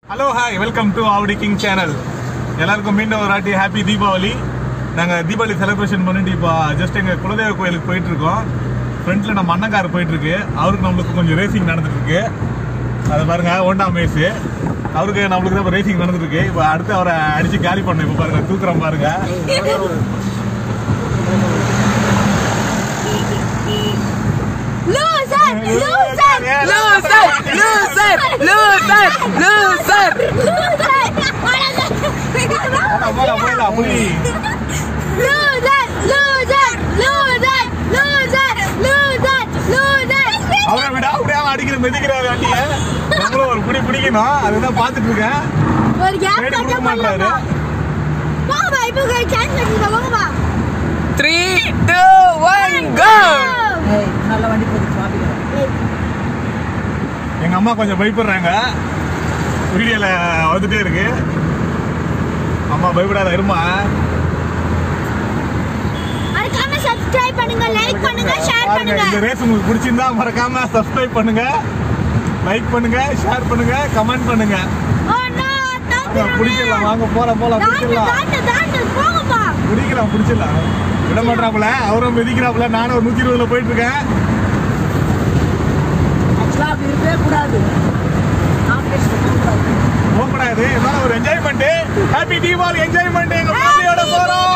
Hello hi welcome to Avadi king channel எல்லாருக்கும் மீண்டும் ஒரு வாட்டி ஹாப்பி தீபாவளி நாங்கள் தீபாவளி செலிப்ரேஷன் பண்ணிட்டு இப்போ ஜஸ்ட் எங்கள் குலதெய்வ கோயிலுக்கு போயிட்டு இருக்கோம் ஃப்ரண்ட்ல நம்ம அண்ணங்கார் போயிட்டு இருக்கு அவருக்கு நம்மளுக்கு கொஞ்சம் ரேசிங் நடந்துட்டு இருக்கு அது பாருங்க ஹோண்டா மேஸ் அவருக்கு நம்மளுக்கு தான் ரேசிங் நடந்துட்டு இருக்கு இப்போ அடுத்து அவரை அடிச்சு காலி பண்ண இப்போ பாருங்க தூக்குறோம் பாருங்க Loser! Loser! Loser! Loser! Loser! Loser! போடா, போடா, புலி. Loser! Loser! Loser! Loser! Loser! Loser! அவரை விட அப்படியே அடிக்கிற மிதிக்கிறாரு வண்டிய நம்மளும் ஒரு புடி பிடிக்கணும் அதுதான் பார்த்துட்டு இருக்கேன் ஒரு கேப் தேடி கட்ட கொடுக்க மாட்டாரு பண்ணலாமா வாங்கப்பா இப்போ சான்ஸ் பண்ணிக்கலாம் வாங்கப்பா Three, two, one, go! நல்ல வண்டி போகுது பாப்பிக்கிறேன் எங்க அம்மா கொஞ்சம் பயப்படுறாங்க வீடியோல வந்துட்டே இருக்கு அம்மா பயப்படாத இருமா மறக்காம சப்ஸ்கிரைப் பண்ணுங்க லைக் பண்ணுங்க ஷேர் பாருங்க பண்ணுங்க இந்த ரேஸ் உங்களுக்கு பிடிச்சிருந்தா மறக்காம சப்ஸ்கிரைப் பண்ணுங்க லைக் பண்ணுங்க ஷேர் பண்ணுங்க கமெண்ட் பண்ணுங்க ஓ நோ வாங்க, பிடிச்சிடலாம் வாங்க போலாம் போலாம் தாண்டு பிடிச்சிடலாம் தாண்டு தாண்டு போங்கப்பா பிடிக்கலாம் பிடிச்சிடலாம் விட மாட்டாப்புல அவரும் மிதிக்கிறாப்புல நானும் ஒரு நூத்தி இருபதுல போயிட்டு இருக்கேன் ஆக்சுவலாக அப்படி இருக்கவே கூடாது காம்படிஷன் போகக்கூடாது போகக்கூடாது இருந்தாலும் ஒரு என்ஜாய்மெண்ட் ஹாப்பி தீபாவளி என்ஜாய்மெண்ட் எங்க ஃபேமிலியோட போறோம்